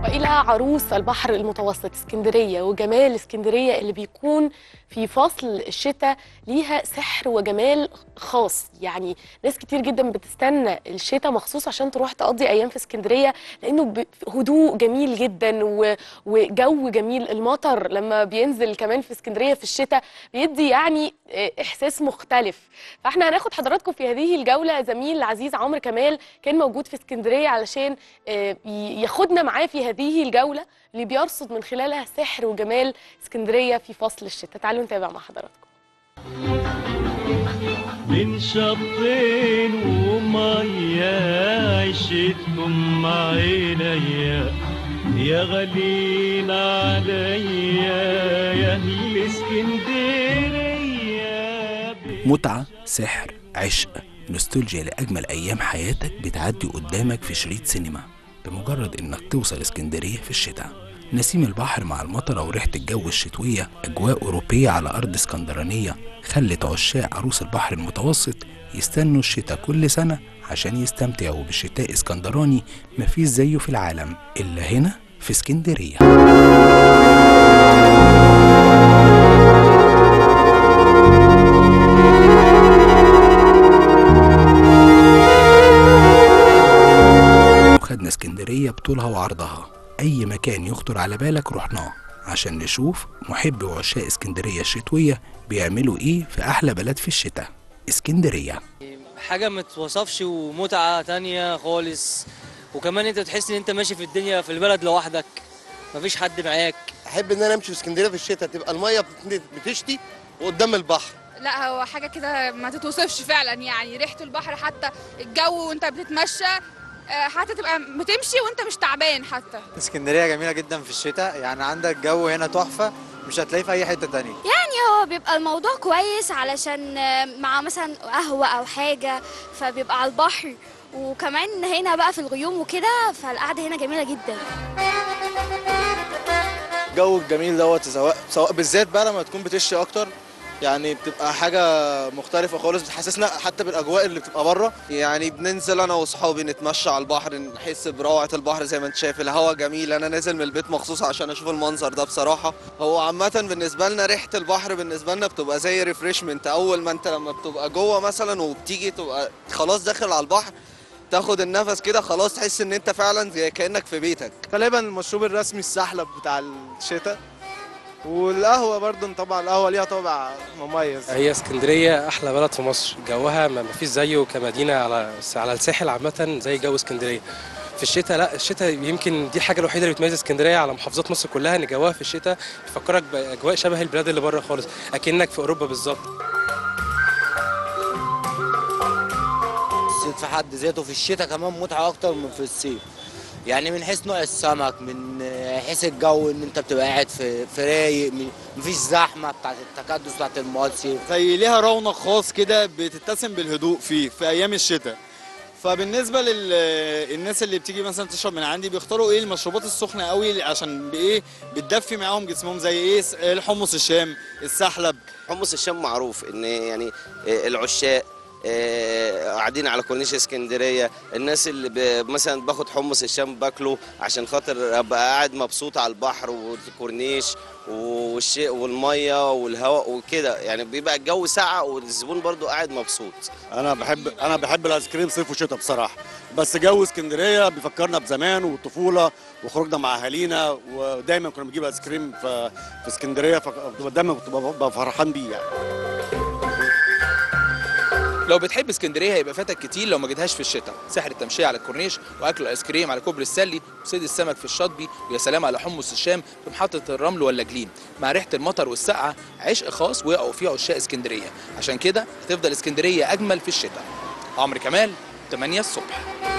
إلى عروس البحر المتوسط اسكندرية وجمال اسكندرية اللي بيكون في فصل الشتاء ليها سحر وجمال خاص يعني ناس كتير جدا بتستنى الشتاء مخصوص عشان تروح تقضي أيام في اسكندرية لأنه ب- هدوء جميل جدا و- وجو جميل المطر لما بينزل كمان في اسكندرية في الشتاء بيدي يعني آه، إحساس مختلف فاحنا هناخد حضراتكم في هذه الجولة زميل العزيز عمرو كمال كان موجود في اسكندرية علشان آه، ي- ياخدنا معاه في هذه الجولة اللي بيرصد من خلالها سحر وجمال اسكندرية في فصل الشتاء تعالوا نتابع مع حضراتكم من شطين ومية عشتكم مع عينيا يا غالين عليا يا اهل اسكندرية متعة سحر عشق نوستالجيا لأجمل أيام حياتك بتعدي قدامك في شريط سينما بمجرد إنك توصل اسكندرية في الشتاء نسيم البحر مع المطرة وريحة الجو الشتوية أجواء أوروبية على أرض اسكندرانية خلت عشاق عروس البحر المتوسط يستنوا الشتاء كل سنة عشان يستمتعوا بشتاء اسكندراني مفيش زيه في العالم إلا هنا في اسكندرية وخدنا اسكندرية بطولها وعرضها أي مكان يخطر على بالك رحناه عشان نشوف محبي وعشاق اسكندرية الشتوية بيعملوا إيه في أحلى بلد في الشتاء اسكندرية حاجة ما تتوصفش ومتعة تانية خالص وكمان انت تحس ان انت ماشي في الدنيا في البلد لوحدك مفيش حد معاك احب ان انا امشي في اسكندريه في الشتاء تبقى الميه بت- بتشتي وقدام البحر لا هو حاجة كده ما تتوصفش فعلا يعني ريحة البحر حتى الجو وانت بتتمشى آه، حتى تبقى بتمشي وانت مش تعبان حتى اسكندريه جميله جدا في الشتاء يعني عندك جو هنا تحفه مش هتلاقيه في اي حته تانية هو بيبقى الموضوع كويس علشان آه، مع مثلا قهوة أو حاجة فبيبقى على البحر وكمان هنا بقى في الغيوم وكده فالقعدة هنا جميلة جدا الجو الجميل دوت سواء سواء بالذات بقى لما تكون بتشتي اكتر يعني بتبقى حاجه مختلفه خالص بتحسسنا حتى بالاجواء اللي بتبقى بره يعني بننزل انا واصحابي نتمشى على البحر نحس بروعه البحر زي ما انت شايف الهواء جميل انا نازل من البيت مخصوص عشان اشوف المنظر ده بصراحه هو عامه بالنسبه لنا ريحه البحر بالنسبه لنا بتبقى زي ريفريشمنت اول ما انت لما بتبقى جوه مثلا وبتيجي تبقى خلاص داخل على البحر تاخد النفس كده خلاص تحس ان انت فعلا زي كانك في بيتك غالبا المشروب الرسمي السحلب بتاع الشتاء والقهوه برضه طبعا القهوه ليها طابع مميز هي اسكندريه احلى بلد في مصر جوها ما فيش زيه كمدينه على على الساحل عامه زي جو اسكندريه في الشتاء لا الشتاء يمكن دي الحاجه الوحيده اللي بتميز اسكندريه على محافظات مصر كلها ان جوها في الشتاء يفكرك باجواء شبه البلاد اللي بره خالص اكنك في اوروبا بالظبط الصيد في حد ذاته في الشتاء كمان متعة أكتر من في الصيف يعني من حيث نوع السمك من حيث الجو ان انت بتبقى قاعد في في رايق م- مفيش زحمه بتاعت التكدس بتاعت المصيف زي ليها رونق خاص كده بتتسم بالهدوء فيه في ايام الشتاء فبالنسبه للناس اللي بتيجي مثلا تشرب من عندي بيختاروا ايه المشروبات السخنه قوي عشان بايه بتدفي معاهم جسمهم زي ايه الحمص الشام السحلب حمص الشام معروف ان يعني العشاق آه، قاعدين على كورنيش اسكندريه الناس اللي ب- مثلا باخد حمص الشام باكله عشان خاطر ابقى قاعد مبسوط على البحر والكورنيش والشيء والميه والهواء وكده يعني بيبقى الجو ساقع والزبون برضو قاعد مبسوط انا بحب انا بحب الايس كريم صيف وشتاء بصراحه بس جو اسكندريه بيفكرنا بزمان والطفوله وخروجنا مع اهالينا ودايما كنا بنجيب ايس كريم في في اسكندريه فدايما كنت ببقى فرحان بيه يعني لو بتحب اسكندريه هيبقى فاتك كتير لو ما جيتهاش في الشتاء سحر التمشيه على الكورنيش واكل الايس كريم على كوبري السلي وصيد السمك في الشاطبي ويا سلام على حمص الشام في محطه الرمل ولا جليم مع ريحه المطر والسقعه عشق خاص ويقعوا فيه عشاق اسكندريه عشان كده هتفضل اسكندريه اجمل في الشتاء عمرو كمال 8 الصبح